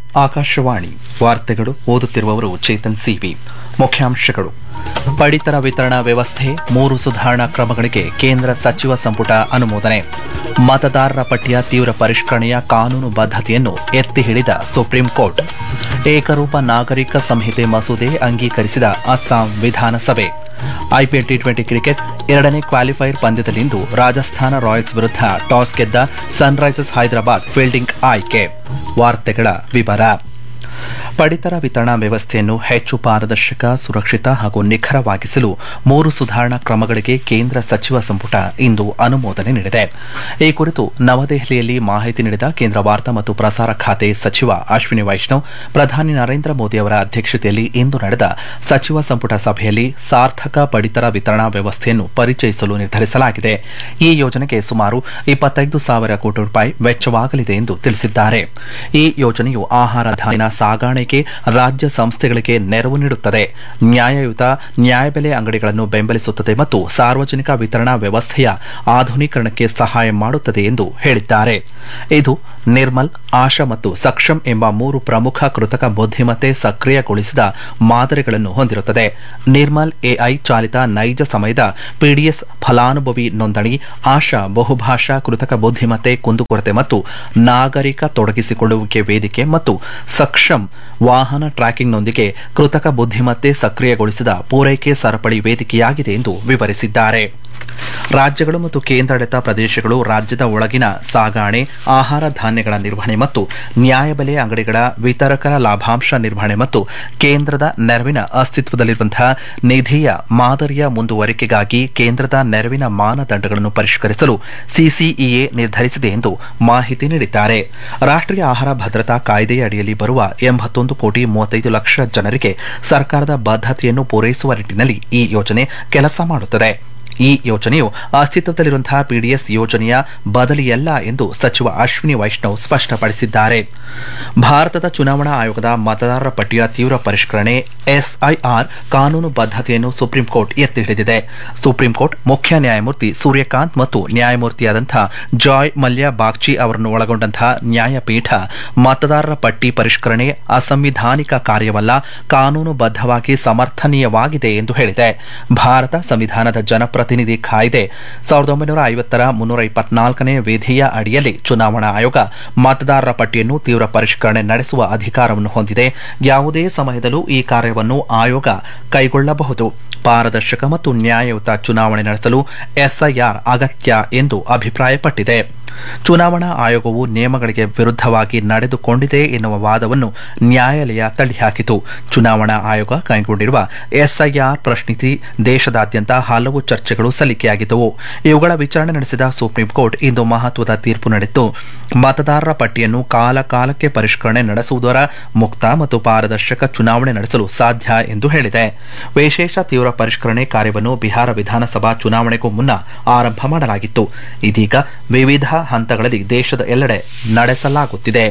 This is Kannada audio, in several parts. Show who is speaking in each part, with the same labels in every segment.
Speaker 1: ಆಕಾಶವಾಣಿ ವಾರ್ತೆಗಳು ಓದುತ್ತಿರುವವರು ಚೇತನ್ ಸಿವಿ ಮುಖ್ಯಾಂಶಗಳು ಪಡಿತರ ವಿತರಣಾ ವ್ಯವಸ್ಥೆ ಮೂರು ಸುಧಾರಣಾ ಕ್ರಮಗಳಿಗೆ ಕೇಂದ್ರ ಸಚಿವ ಸಂಪುಟ ಅನುಮೋದನೆ ಮತದಾರರ ಪಟ್ಟಿಯ ತೀವ್ರ ಪರಿಷ್ಕರಣೆಯ ಕಾನೂನು ಬದ್ಧತೆಯನ್ನು ಎತ್ತಿ ಹಿಡಿದ ಸುಪ್ರೀಂ ಕೋರ್ಟ್ ಏಕರೂಪ ನಾಗರಿಕ ಸಂಹಿತೆ ಮಸೂದೆ ಅಂಗೀಕರಿಸಿದ ಅಸ್ಸಾಂ ವಿಧಾನಸಭೆ ಐಪಿಎಲ್ ಟಿ ಟ್ವೆಂಟಿ ಕ್ರಿಕೆಟ್ ಎರಡನೇ ಕ್ವಾಲಿಫೈಯರ್ ಪಂದ್ಯದಲ್ಲಿಂದು ರಾಜಸ್ಥಾನ ರಾಯಲ್ಸ್ ವಿರುದ್ಧ ಟಾಸ್ ಗೆದ್ದ ಸನ್ರೈಸರ್ಸ್ ಹೈದರಾಬಾದ್ ಫೀಲ್ಡಿಂಗ್ ಆಯ್ಕೆ ವಾರ್ತೆಗಳ ವಿವರ ಪಡಿತರ ವಿತರಣಾ ವ್ಯವಸ್ಥೆಯನ್ನು ಹೆಚ್ಚು ಪಾರದರ್ಶಕ ಸುರಕ್ಷಿತ ಹಾಗೂ ನಿಖರವಾಗಿಸಲು ಮೂರು ಸುಧಾರಣಾ ಕ್ರಮಗಳಿಗೆ ಕೇಂದ್ರ ಸಚಿವ ಸಂಪುಟ ಇಂದು ಅನುಮೋದನೆ ನೀಡಿದೆ ಈ ಕುರಿತು ನವದೆಹಲಿಯಲ್ಲಿ ಮಾಹಿತಿ ನೀಡಿದ ಕೇಂದ್ರ ವಾರ್ತಾ ಮತ್ತು ಪ್ರಸಾರ ಖಾತೆ ಸಚಿವ ಅಶ್ವಿನಿ ವೈಷ್ಣವ್ ಪ್ರಧಾನಿ ನರೇಂದ್ರ ಮೋದಿ ಅವರ ಅಧ್ಯಕ್ಷತೆಯಲ್ಲಿ ಇಂದು ನಡೆದ ಸಚಿವ ಸಂಪುಟ ಸಭೆಯಲ್ಲಿ ಸಾರ್ಥಕ ಪಡಿತರ ವಿತರಣಾ ವ್ಯವಸ್ಥೆಯನ್ನು ಪರಿಚಯಿಸಲು ನಿರ್ಧರಿಸಲಾಗಿದೆ ಈ ಯೋಜನೆಗೆ ಸುಮಾರು ಇಪ್ಪತ್ತೈದು ಸಾವಿರ ಕೋಟಿ ರೂಪಾಯಿ ವೆಚ್ಚವಾಗಲಿದೆ ಎಂದು ತಿಳಿಸಿದ್ದಾರೆ ಈ ಯೋಜನೆಯು ಆಹಾರ ಧಾನ್ಯನ ಸಾಗಾಣಿಕೆ ರಾಜ್ಯ ಸಂಸ್ಥೆಗಳಿಗೆ ನೆರವು ನೀಡುತ್ತದೆ ನ್ಯಾಯಯುತ ನ್ಯಾಯಬೆಲೆ ಅಂಗಡಿಗಳನ್ನು ಬೆಂಬಲಿಸುತ್ತದೆ ಮತ್ತು ಸಾರ್ವಜನಿಕ ವಿತರಣಾ ವ್ಯವಸ್ಥೆಯ ಆಧುನೀಕರಣಕ್ಕೆ ಸಹಾಯ ಮಾಡುತ್ತದೆ ಎಂದು ಹೇಳಿದ್ದಾರೆ ಇದು ನಿರ್ಮಲ್ ಆಶಾ ಮತ್ತು ಸಕ್ಷಮ್ ಎಂಬ ಮೂರು ಪ್ರಮುಖ ಕೃತಕ ಬುದ್ಧಿಮತ್ತೆ ಸಕ್ರಿಯಗೊಳಿಸಿದ ಮಾದರಿಗಳನ್ನು ಹೊಂದಿರುತ್ತದೆ ನಿರ್ಮಲ್ ಎಐ ಚಾಲಿತ ನೈಜ ಸಮಯದ ಪಿಡಿಎಸ್ ಫಲಾನುಭವಿ ನೋಂದಣಿ ಆಶಾ ಬಹುಭಾಷಾ ಕೃತಕ ಬುದ್ಧಿಮತ್ತೆ ಕುಂದುಕೊರತೆ ಮತ್ತು ನಾಗರಿಕ ತೊಡಗಿಸಿಕೊಳ್ಳುವಿಕೆ ವೇದಿಕೆ ಮತ್ತು ಸಕ್ಷಮ್ ವಾಹನ ಟ್ರ್ಯಾಕಿಂಗ್ನೊಂದಿಗೆ ಕೃತಕ ಬುದ್ಧಿಮತ್ತೆ ಸಕ್ರಿಯಗೊಳಿಸಿದ ಪೂರೈಕೆ ಸರಪಳಿ ವೇದಿಕೆಯಾಗಿದೆ ಎಂದು ವಿವರಿಸಿದ್ದಾರೆ ರಾಜ್ಯಗಳು ಮತ್ತು ಕೇಂದ್ರಾಡಳಿತ ಪ್ರದೇಶಗಳು ರಾಜ್ಯದ ಒಳಗಿನ ಸಾಗಾಣೆ ಆಹಾರ ಧಾನ್ಯಗಳ ನಿರ್ವಹಣೆ ಮತ್ತು ನ್ಯಾಯಬೆಲೆ ಅಂಗಡಿಗಳ ವಿತರಕರ ಲಾಭಾಂಶ ನಿರ್ವಹಣೆ ಮತ್ತು ಕೇಂದ್ರದ ನೆರವಿನ ಅಸ್ತಿತ್ವದಲ್ಲಿರುವಂತಹ ನಿಧಿಯ ಮಾದರಿಯ ಮುಂದುವರಿಕೆಗಾಗಿ ಕೇಂದ್ರದ ನೆರವಿನ ಮಾನದಂಡಗಳನ್ನು ಪರಿಷ್ಕರಿಸಲು ಸಿಸಿಇಎ ನಿರ್ಧರಿಸಿದೆ ಎಂದು ಮಾಹಿತಿ ನೀಡಿದ್ದಾರೆ ರಾಷ್ಟ್ರೀಯ ಆಹಾರ ಭದ್ರತಾ ಕಾಯ್ದೆಯ ಅಡಿಯಲ್ಲಿ ಬರುವ ಎಂಬತ್ತೊಂದು ಕೋಟಿ ಮೂವತ್ತೈದು ಲಕ್ಷ ಜನರಿಗೆ ಸರ್ಕಾರದ ಬದ್ಧತೆಯನ್ನು ಪೂರೈಸುವ ನಿಟ್ಟಿನಲ್ಲಿ ಈ ಯೋಜನೆ ಕೆಲಸ ಮಾಡುತ್ತದೆ ಈ ಯೋಜನೆಯು ಅಸ್ತಿತ್ವದಲ್ಲಿರುವಂತಹ ಪಿಡಿಎಸ್ ಯೋಜನೆಯ ಬದಲಿಯಲ್ಲ ಎಂದು ಸಚಿವ ಅಶ್ವಿನಿ ವೈಷ್ಣವ್ ಸ್ಪಷ್ಟಪಡಿಸಿದ್ದಾರೆ ಭಾರತದ ಚುನಾವಣಾ ಆಯೋಗದ ಮತದಾರರ ಪಟ್ಟಿಯ ತೀವ್ರ ಪರಿಷ್ಕರಣೆ ಎಸ್ಐಆರ್ ಕಾನೂನು ಬದ್ಧತೆಯನ್ನು ಸುಪ್ರೀಂ ಕೋರ್ಟ್ ಎತ್ತಿ ಹಿಡಿದಿದೆ ಸುಪ್ರೀಂ ಕೋರ್ಟ್ ಮುಖ್ಯ ನ್ಯಾಯಮೂರ್ತಿ ಸೂರ್ಯಕಾಂತ್ ಮತ್ತು ನ್ಯಾಯಮೂರ್ತಿಯಾದಂತಹ ಜಾಯ್ ಮಲ್ಯ ಬಾಗ್ಚಿ ಅವರನ್ನು ಒಳಗೊಂಡಂತಹ ನ್ಯಾಯಪೀಠ ಮತದಾರರ ಪಟ್ಟಿ ಪರಿಷ್ಕರಣೆ ಅಸಂವಿಧಾನಿಕ ಕಾರ್ಯವಲ್ಲ ಕಾನೂನುಬದ್ಧವಾಗಿ ಸಮರ್ಥನೀಯವಾಗಿದೆ ಎಂದು ಹೇಳಿದೆ ಭಾರತ ಸಂವಿಧಾನದ ಜನಪ್ರತಿನಿಧಿ ಕಾಯ್ದೆ ಸಾವಿರದ ಒಂಬೈನೂರ ಐವತ್ತರ ಮುನ್ನೂರ ಇಪ್ಪತ್ನಾಲ್ಕನೇ ವಿಧಿಯ ಅಡಿಯಲ್ಲಿ ಚುನಾವಣಾ ಆಯೋಗ ಮತದಾರರ ಪಟ್ಟಿಯನ್ನು ತೀವ್ರ ಪರಿಷ್ಕರಣೆ ನಡೆಸುವ ಅಧಿಕಾರವನ್ನು ಹೊಂದಿದೆ ಯಾವುದೇ ಸಮಯದಲ್ಲೂ ಈ ಕಾರ್ಯವನ್ನು ಆಯೋಗ ಕೈಗೊಳ್ಳಬಹುದು ಪಾರದರ್ಶಕ ಮತ್ತು ನ್ಯಾಯಯುತ ಚುನಾವಣೆ ನಡೆಸಲು ಎಸ್ಐಆರ್ ಅಗತ್ಯ ಎಂದು ಅಭಿಪ್ರಾಯಪಟ್ಟಿದೆ ಚುನಾವಣಾ ಆಯೋಗವು ನಿಯಮಗಳಿಗೆ ವಿರುದ್ಧವಾಗಿ ನಡೆದುಕೊಂಡಿದೆ ಎನ್ನುವ ವಾದವನ್ನು ನ್ಯಾಯಾಲಯ ತಳ್ಳಿಹಾಕಿತು ಚುನಾವಣಾ ಆಯೋಗ ಕೈಗೊಂಡಿರುವ ಎಸ್ಐಆರ್ ಪ್ರಶ್ನಿಸಿ ದೇಶದಾದ್ಯಂತ ಹಲವು ಚರ್ಚೆಗಳು ಸಲ್ಲಿಕೆಯಾಗಿದ್ದವು ಇವುಗಳ ವಿಚಾರಣೆ ನಡೆಸಿದ ಸುಪ್ರೀಂ ಕೋರ್ಟ್ ಇಂದು ಮಹತ್ವದ ತೀರ್ಪು ನೀಡಿದ್ದು ಮತದಾರರ ಪಟ್ಟಿಯನ್ನು ಕಾಲ ಕಾಲಕ್ಕೆ ಪರಿಷ್ಕರಣೆ ನಡೆಸುವುದರ ಮುಕ್ತ ಮತ್ತು ಪಾರದರ್ಶಕ ಚುನಾವಣೆ ನಡೆಸಲು ಸಾಧ್ಯ ಎಂದು ಹೇಳಿದೆ ವಿಶೇಷ ತೀವ್ರ ಪರಿಷ್ಕರಣೆ ಕಾರ್ಯವನ್ನು ಬಿಹಾರ ವಿಧಾನಸಭಾ ಚುನಾವಣೆಗೂ ಮುನ್ನ ಆರಂಭ ಮಾಡಲಾಗಿತ್ತು ಇದೀಗ ವಿವಿಧ ಹಂತಗಳಲ್ಲಿ ದೇಶದ ಎಲ್ಲೆಡೆ ನಡೆಸಲಾಗುತ್ತಿದೆ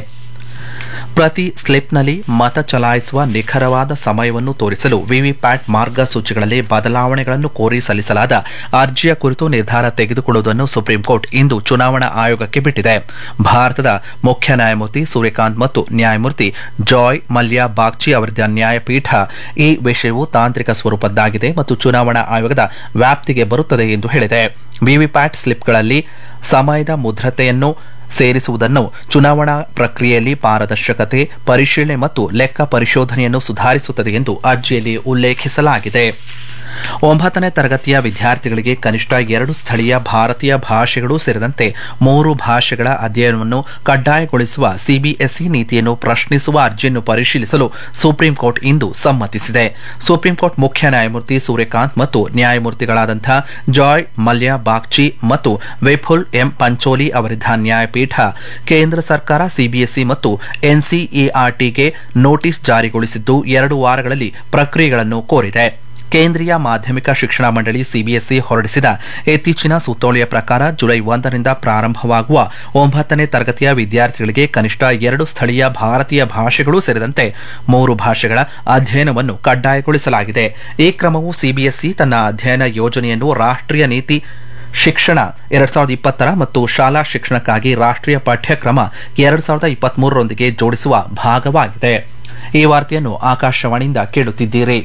Speaker 1: ಪ್ರತಿ ಸ್ಲಿಪ್ನಲ್ಲಿ ಮತ ಚಲಾಯಿಸುವ ನಿಖರವಾದ ಸಮಯವನ್ನು ತೋರಿಸಲು ವಿವಿಪ್ಯಾಟ್ ಮಾರ್ಗಸೂಚಿಗಳಲ್ಲಿ ಬದಲಾವಣೆಗಳನ್ನು ಕೋರಿ ಸಲ್ಲಿಸಲಾದ ಅರ್ಜಿಯ ಕುರಿತು ನಿರ್ಧಾರ ತೆಗೆದುಕೊಳ್ಳುವುದನ್ನು ಸುಪ್ರೀಂ ಕೋರ್ಟ್ ಇಂದು ಚುನಾವಣಾ ಆಯೋಗಕ್ಕೆ ಬಿಟ್ಟಿದೆ ಭಾರತದ ಮುಖ್ಯ ನ್ಯಾಯಮೂರ್ತಿ ಸೂರ್ಯಕಾಂತ್ ಮತ್ತು ನ್ಯಾಯಮೂರ್ತಿ ಜಾಯ್ ಮಲ್ಯ ಬಾಗ್ಚಿ ಅವರಿದ್ದ ನ್ಯಾಯಪೀಠ ಈ ವಿಷಯವು ತಾಂತ್ರಿಕ ಸ್ವರೂಪದ್ದಾಗಿದೆ ಮತ್ತು ಚುನಾವಣಾ ಆಯೋಗದ ವ್ಯಾಪ್ತಿಗೆ ಬರುತ್ತದೆ ಎಂದು ಹೇಳಿದೆ ವಿವಿಪ್ಯಾಟ್ ಸ್ಲಿಪ್ಗಳಲ್ಲಿ ಸಮಯದ ಮುದ್ರತೆಯನ್ನು ಸೇರಿಸುವುದನ್ನು ಚುನಾವಣಾ ಪ್ರಕ್ರಿಯೆಯಲ್ಲಿ ಪಾರದರ್ಶಕತೆ ಪರಿಶೀಲನೆ ಮತ್ತು ಲೆಕ್ಕ ಪರಿಶೋಧನೆಯನ್ನು ಸುಧಾರಿಸುತ್ತದೆ ಎಂದು ಅರ್ಜಿಯಲ್ಲಿ ಉಲ್ಲೇಖಿಸಲಾಗಿದೆ ಒಂಬತ್ತನೇ ತರಗತಿಯ ವಿದ್ಯಾರ್ಥಿಗಳಿಗೆ ಕನಿಷ್ಠ ಎರಡು ಸ್ಥಳೀಯ ಭಾರತೀಯ ಭಾಷೆಗಳು ಸೇರಿದಂತೆ ಮೂರು ಭಾಷೆಗಳ ಅಧ್ಯಯನವನ್ನು ಕಡ್ಡಾಯಗೊಳಿಸುವ ಸಿಬಿಎಸ್ಇ ನೀತಿಯನ್ನು ಪ್ರಶ್ನಿಸುವ ಅರ್ಜಿಯನ್ನು ಪರಿಶೀಲಿಸಲು ಸುಪ್ರೀಂ ಕೋರ್ಟ್ ಇಂದು ಸಮ್ಮತಿಸಿದೆ ಸುಪ್ರೀಂ ಕೋರ್ಟ್ ಮುಖ್ಯ ನ್ಯಾಯಮೂರ್ತಿ ಸೂರ್ಯಕಾಂತ್ ಮತ್ತು ನ್ಯಾಯಮೂರ್ತಿಗಳಾದಂಥ ಜಾಯ್ ಮಲ್ಯ ಬಾಗ್ಚಿ ಮತ್ತು ವಿಪುಲ್ ಎಂ ಪಂಚೋಲಿ ಅವರಿದ್ದ ನ್ಯಾಯಪೀಠ ಕೇಂದ್ರ ಸರ್ಕಾರ ಸಿಬಿಎಸ್ಇ ಮತ್ತು ಎನ್ಸಿಇಆರ್ಟಿಗೆ ನೋಟಿಸ್ ಜಾರಿಗೊಳಿಸಿದ್ದು ಎರಡು ವಾರಗಳಲ್ಲಿ ಪ್ರಕ್ರಿಯೆಗಳನ್ನು ಕೋರಿದೆ ಕೇಂದ್ರೀಯ ಮಾಧ್ಯಮಿಕ ಶಿಕ್ಷಣ ಮಂಡಳಿ ಸಿಬಿಎಸ್ಇ ಹೊರಡಿಸಿದ ಇತ್ತೀಚಿನ ಸುತ್ತೋಲೆಯ ಪ್ರಕಾರ ಜುಲೈ ಒಂದರಿಂದ ಪ್ರಾರಂಭವಾಗುವ ಒಂಬತ್ತನೇ ತರಗತಿಯ ವಿದ್ಯಾರ್ಥಿಗಳಿಗೆ ಕನಿಷ್ಠ ಎರಡು ಸ್ಥಳೀಯ ಭಾರತೀಯ ಭಾಷೆಗಳು ಸೇರಿದಂತೆ ಮೂರು ಭಾಷೆಗಳ ಅಧ್ಯಯನವನ್ನು ಕಡ್ಡಾಯಗೊಳಿಸಲಾಗಿದೆ ಈ ಕ್ರಮವು ಸಿಬಿಎಸ್ಇ ತನ್ನ ಅಧ್ಯಯನ ಯೋಜನೆಯನ್ನು ರಾಷ್ಟ್ರೀಯ ನೀತಿ ಶಿಕ್ಷಣ ಎರಡ್ ಸಾವಿರದ ಇಪ್ಪತ್ತರ ಮತ್ತು ಶಾಲಾ ಶಿಕ್ಷಣಕ್ಕಾಗಿ ರಾಷ್ಟ್ರೀಯ ಪಠ್ಯಕ್ರಮ ಎರಡ್ ಸಾವಿರದ ಇಪ್ಪತ್ಮೂರರೊಂದಿಗೆ ಜೋಡಿಸುವ ಭಾಗವಾಗಿದೆ ಈ ವಾರ್ತೆಯನ್ನು ಆಕಾಶವಾಣಿಯಿಂದ ಕೇಳುತ್ತಿದ್ದೀರಿ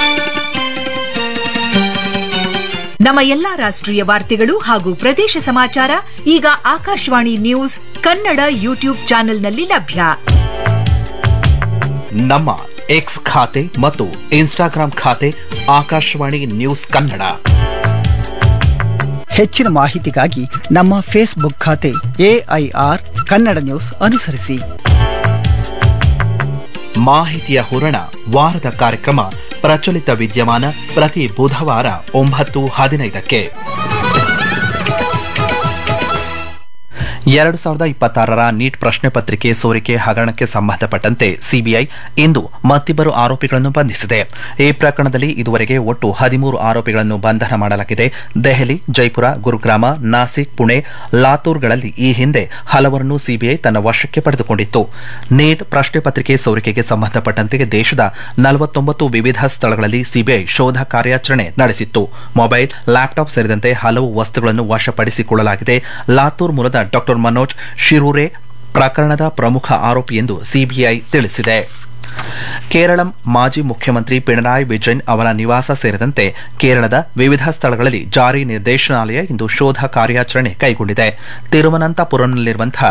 Speaker 2: ನಮ್ಮ ಎಲ್ಲಾ ರಾಷ್ಟ್ರೀಯ ವಾರ್ತೆಗಳು ಹಾಗೂ ಪ್ರದೇಶ ಸಮಾಚಾರ ಈಗ ಆಕಾಶವಾಣಿ ನ್ಯೂಸ್ ಕನ್ನಡ ಯೂಟ್ಯೂಬ್ ಚಾನೆಲ್ನಲ್ಲಿ ಲಭ್ಯ
Speaker 1: ನಮ್ಮ ಎಕ್ಸ್ ಖಾತೆ ಮತ್ತು ಇನ್ಸ್ಟಾಗ್ರಾಂ ಖಾತೆ ಆಕಾಶವಾಣಿ ನ್ಯೂಸ್ ಕನ್ನಡ
Speaker 3: ಹೆಚ್ಚಿನ ಮಾಹಿತಿಗಾಗಿ ನಮ್ಮ ಫೇಸ್ಬುಕ್ ಖಾತೆ ಎಐಆರ್ ಕನ್ನಡ ನ್ಯೂಸ್ ಅನುಸರಿಸಿ
Speaker 1: ಮಾಹಿತಿಯ ಹೂರಣ ವಾರದ ಕಾರ್ಯಕ್ರಮ ಪ್ರಚಲಿತ ವಿದ್ಯಮಾನ ಪ್ರತಿ ಬುಧವಾರ ಒಂಬತ್ತು ಹದಿನೈದಕ್ಕೆ ಎರಡು ಸಾವಿರದ ಇಪ್ಪತ್ತಾರರ ನೀಟ್ ಪ್ರಶ್ನೆ ಪತ್ರಿಕೆ ಸೋರಿಕೆ ಹಗರಣಕ್ಕೆ ಸಂಬಂಧಪಟ್ಟಂತೆ ಸಿಬಿಐ ಇಂದು ಮತ್ತಿಬ್ಬರು ಆರೋಪಿಗಳನ್ನು ಬಂಧಿಸಿದೆ ಈ ಪ್ರಕರಣದಲ್ಲಿ ಇದುವರೆಗೆ ಒಟ್ಟು ಹದಿಮೂರು ಆರೋಪಿಗಳನ್ನು ಬಂಧನ ಮಾಡಲಾಗಿದೆ ದೆಹಲಿ ಜೈಪುರ ಗುರುಗ್ರಾಮ ನಾಸಿಕ್ ಪುಣೆ ಲಾತೂರ್ಗಳಲ್ಲಿ ಈ ಹಿಂದೆ ಹಲವರನ್ನು ಸಿಬಿಐ ತನ್ನ ವಶಕ್ಕೆ ಪಡೆದುಕೊಂಡಿತ್ತು ನೀಟ್ ಪ್ರಶ್ನೆ ಪತ್ರಿಕೆ ಸೋರಿಕೆಗೆ ಸಂಬಂಧಪಟ್ಟಂತೆ ದೇಶದ ನಲವತ್ತೊಂಬತ್ತು ವಿವಿಧ ಸ್ಥಳಗಳಲ್ಲಿ ಸಿಬಿಐ ಶೋಧ ಕಾರ್ಯಾಚರಣೆ ನಡೆಸಿತ್ತು ಮೊಬೈಲ್ ಲ್ಯಾಪ್ಟಾಪ್ ಸೇರಿದಂತೆ ಹಲವು ವಸ್ತುಗಳನ್ನು ವಶಪಡಿಸಿಕೊಳ್ಳಲಾಗಿದೆ ಲಾತೂರ್ ಮೂಲದ ಡಾಕ್ಟರ್ ಮನೋಜ್ ಶಿರೂರೆ ಪ್ರಕರಣದ ಪ್ರಮುಖ ಆರೋಪಿ ಎಂದು ಸಿಬಿಐ ತಿಳಿಸಿದೆ ಕೇರಳಂ ಮಾಜಿ ಮುಖ್ಯಮಂತ್ರಿ ಪಿಣರಾಯಿ ವಿಜಯನ್ ಅವರ ನಿವಾಸ ಸೇರಿದಂತೆ ಕೇರಳದ ವಿವಿಧ ಸ್ಥಳಗಳಲ್ಲಿ ಜಾರಿ ನಿರ್ದೇಶನಾಲಯ ಇಂದು ಶೋಧ ಕಾರ್ಯಾಚರಣೆ ಕೈಗೊಂಡಿದೆ ತಿರುವನಂತಪುರಂನಲ್ಲಿರುವಂತಹ